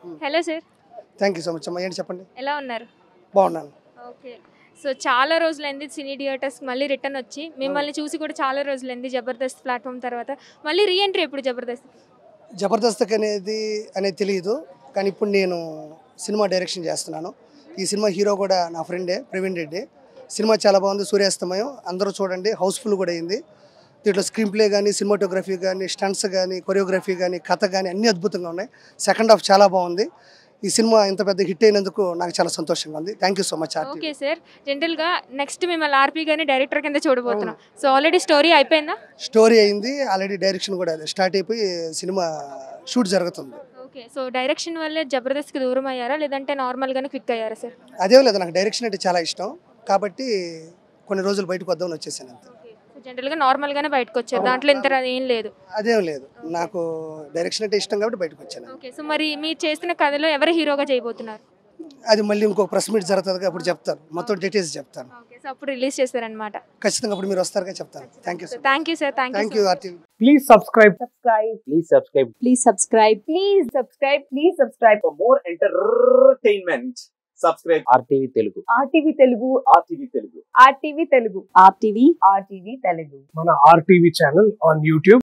Hello sir thank you so much అమ్మా ఏంటి చెప్పండి ఎలా ఉన్నారు బాగున్నాను ఓకే సో చాలా రోజులైంది సినీ థియేటర్స్ మళ్ళీ రిటర్న్ వచ్చి మిమ్మల్ని చూసి కూడా చాలా రోజులైంది జబర్దస్త్ ప్లాట్ఫామ్ తర్వాత మళ్ళీ రీఎంట్రీ ఎప్పుడు జబర్దస్త్ జబర్దస్త్ అనేది అనేది తెలియదు కానీ ఇప్పుడు నేను సినిమా డైరెక్షన్ చేస్తున్నాను ఈ సినిమా హీరో కూడా నా ఫ్రెండే ప్రవీణ్ రెడ్డి సినిమా చాలా బాగుంది సూర్యాస్తమయం అందరూ చూడండి హౌస్ఫుల్ కూడా అయింది దీంట్లో స్క్రీన్ ప్లే కానీ సినిమాటోగ్రఫీ కానీ స్టంట్స్ కానీ కొరియోగ్రఫీ కానీ కథ కానీ అన్నీ అద్భుతంగా ఉన్నాయి సెకండ్ హాఫ్ చాలా బాగుంది ఈ సినిమా ఇంత పెద్ద హిట్ అయినందుకు నాకు చాలా సంతోషంగా ఉంది thank you so much R T okay sir జనరల్గా నెక్స్ట్ మిమ్మల్ని ఆర్పీ గానీ డైరెక్టర్ కింద చూడబోతున్నాం సో ఆల్రెడీ స్టోరీ అయిపోయిందా స్టోరీ అయింది ఆల్రెడీ డైరెక్షన్ కూడా స్టార్ట్ అయిపోయి సినిమా షూట్ జరుగుతుంది ఓకే సో డైరెక్షన్ వల్లే జబర్దస్త్కి దూరం అయ్యారా లేదంటే నార్మల్గానే క్విక్ అయ్యారా సార్ అదేం లేదు నాకు డైరెక్షన్ అంటే చాలా ఇష్టం కాబట్టి కొన్ని రోజులు బయటకు వద్దామని వచ్చేసాను అంతే సో జనరల్గా నార్మల్గానే బయటకు వచ్చారు దాంట్లో ఇంత ఏం లేదు అదేం లేదు నాకు డైరెక్షన్ అంటే ఇష్టం కాబట్టి బయటకు వచ్చాను ఓకే సో మరి మీరు చేస్తున్న కథలో ఎవరు హీరోగా చేయబోతున్నారు అది మళ్ళీ ఇంకొక ప్రెస్ మీట్ జరుగుతుంది అప్పుడు చెప్తాను మొత్తం డీటెయిల్స్ చెప్తాను ఓకే సో అప్పుడు రిలీజ్ చేస్తారనమాట ఖచ్చితంగా అప్పుడు మీరు వస్తారుగా చెప్తాను thank you so thank you sir thank thank you you R T V Please subscribe. subscribe Please subscribe. please subscribe please subscribe please subscribe for more entertainment subscribe RTV Telugu. RTV Telugu RTV Telugu RTV Telugu RTV RTV Telugu మన RTV channel on YouTube.